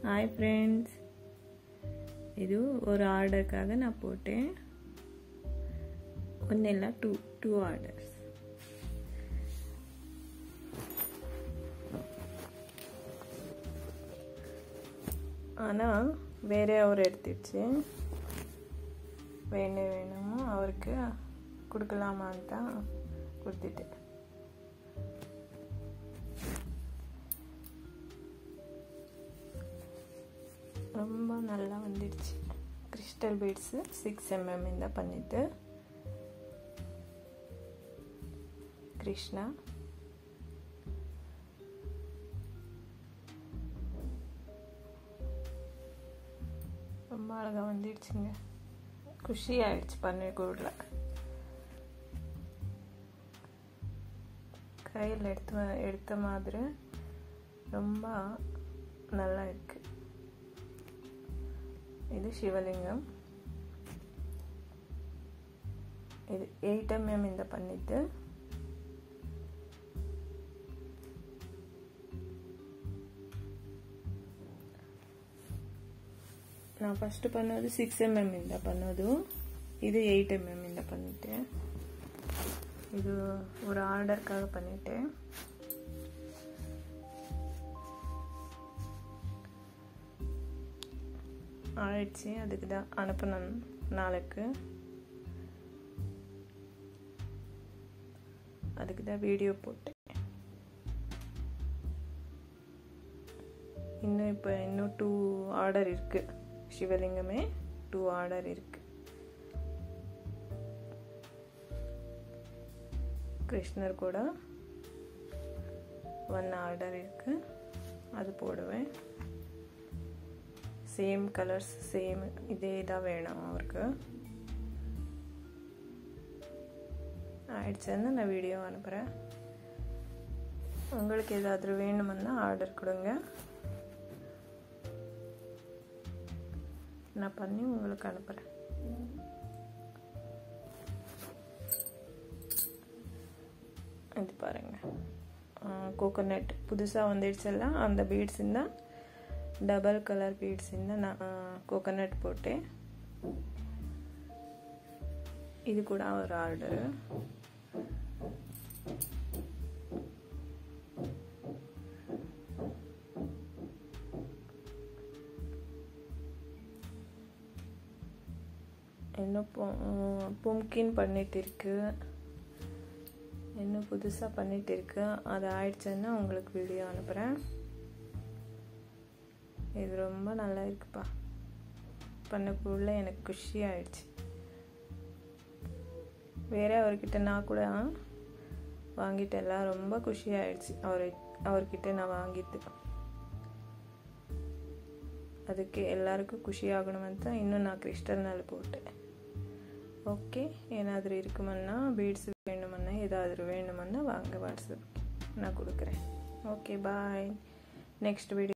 hi friends இது ஒரு ஆர்டருக்காக நான் போட்டேன் ஒன்று இல்லை டூ டூ ஆர்டர்ஸ் ஆனால் வேறே அவர் எடுத்துடுச்சு வேணும் வேணுமோ அவருக்கு கொடுக்கலாமான்னு தான் கொடுத்துட்டேன் ரொம்ப நல்லா வந்துடுச்சு கிறிஸ்டல் பீட்ஸு சிக்ஸ் எம்எம் இந்த பண்ணிட்டு கிருஷ்ணா ரொம்ப அழகாக வந்துடுச்சுங்க குஷி ஆயிடுச்சு பன்னீர்கூடில் கையில் எடுத்து எடுத்த மாதிரி ரொம்ப நல்லா இருக்கு இது சிவலிங்கம் இது எயிட் எம்எம் இந்த பண்ணிட்டு நான் ಫಸ್ಟ್ பண்ணது ಸಿಕ್ಸ್ ಎಮ್ ಎಮ್ ಇಂದ பண்ணது இது எயிட் எம்எம் இந்த பண்ணிட்டேன் இது ஒரு ஆர்டருக்காக பண்ணிட்டேன் ஆயிடுச்சு அதுக்கு தான் அனுப்பணும் நாளைக்கு அதுக்கு தான் வீடியோ போட்டேன் இன்னும் இப்போ இன்னும் டூ ஆர்டர் இருக்கு சிவலிங்கமே டூ ஆர்டர் இருக்கு கிருஷ்ணர் கூட ஒன் ஆர்டர் இருக்கு அது போடுவேன் சேம் கலர்ஸ் சேம் இதே தான் வேணும் அவருக்கு ஆயிடுச்சுன்னு நான் வீடியோ அனுப்புகிறேன் உங்களுக்கு ஏதாவது வேணுமுன்னா ஆர்டர் கொடுங்க நான் பண்ணி உங்களுக்கு அனுப்புகிறேன் இது பாருங்க கோகோனட் புதுசாக வந்துடுச்சಲ್ಲ அந்த பீட்ஸ் இருந்தால் ಡಬಲ್ ಕಲರ್ ಬೀಡ್ಸಿಂದ ನಾ ಕೋಕೋನಟ್ போட்டேன் இது கூட ஒரு ஆர்டர் இன்னும் பும்கின் பண்ணிட்டு இருக்கு இன்னும் புதுசாக பண்ணிட்டு இருக்கு அது ஆயிடுச்சுன்னா உங்களுக்கு வீடியோ அனுப்புகிறேன் இது ரொம்ப நல்லா இருக்குப்பா பண்ணக்குள்ள எனக்கு குஷி ஆயிடுச்சு வேற அவர்கிட்ட நான் கூட வாங்கிட்டெல்லாம் ரொம்ப குஷி ஆயிடுச்சு அவர் அவர்கிட்ட நான் வாங்கிட்டு ಅದಕ್ಕೆ ಎಲ್ಲರಿಗೂ ಖುಷಿ ಆಗணுಮಂತ ಇನ್ನೂ ನಾ ಕ್ರಿಸ್ಟಲ್ನಲ್ಲಿ போட்டேன் ஓகே ஏனாದರೂ இருக்குமன்னா பீட்ஸ் வேணுமன்னா ஏதாவது வேணுமன்னா வாங்க வாட்ஸ்அப் நான் கொடுக்குறேன் ஓகே பாய் நெக்ஸ்ட் வீடியோ